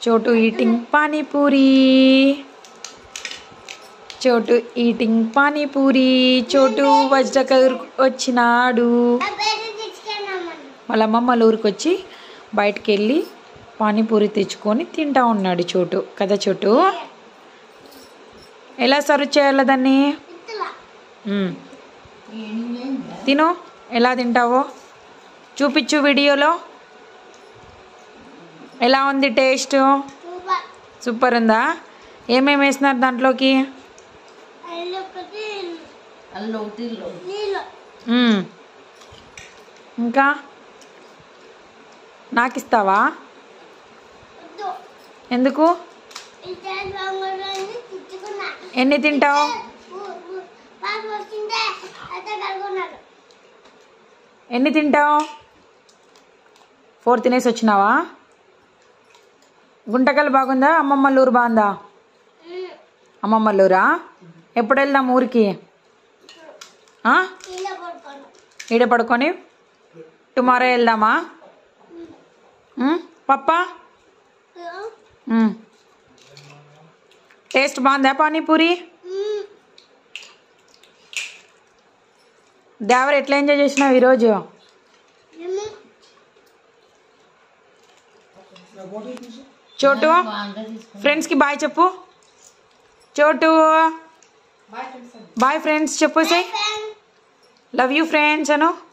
చోటు ఈటింగ్ పానీపూరి చోటు ఈటింగ్ పానీపూరి చోటు వజ్రకర్ వచ్చినాడు వాళ్ళ అమ్మమ్మ వాళ్ళ ఊరికి వచ్చి బయటికి వెళ్ళి పానీపూరి తెచ్చుకొని తింటా ఉన్నాడు చోటు కదా చోటు ఎలా సర్వ్ చేయాలి దాన్ని మ్మ్. తిను ఎలా తింటావో చూపించు వీడియోలో ఎలా ఉంది టేస్ట్ సూపర్ ఉందా ఏమేమి వేసినారు దాంట్లోకి అల్లు టిల్లు మ్మ్. ఇంకా నాకు ఇస్తావా ఎందుకు ఎన్ని తింటావు ఎన్ని తింటావు ఫోర్ తినేసి వచ్చినావా గుంటకల్ బాగుందా అమ్మమ్మల్లూరు బాగుందా అమ్మమ్మల్లూరా ఎప్పుడు వెళ్దాం ఊరికి ఆ? ఈడ పడుకొని టుమారో వెళ్దామా ఉమ్, పప్పా ఉమ్. టేస్ట్ బాగుందా పానీపూరి దేవర్ ఎట్లా ఎంజాయ్ చేసినావు ఈరోజు చోటు ఫ్రెండ్స్కి బాయ్ చెప్పు చోటు బాయ్ ఫ్రెండ్స్ చెప్పు say love you friends Anu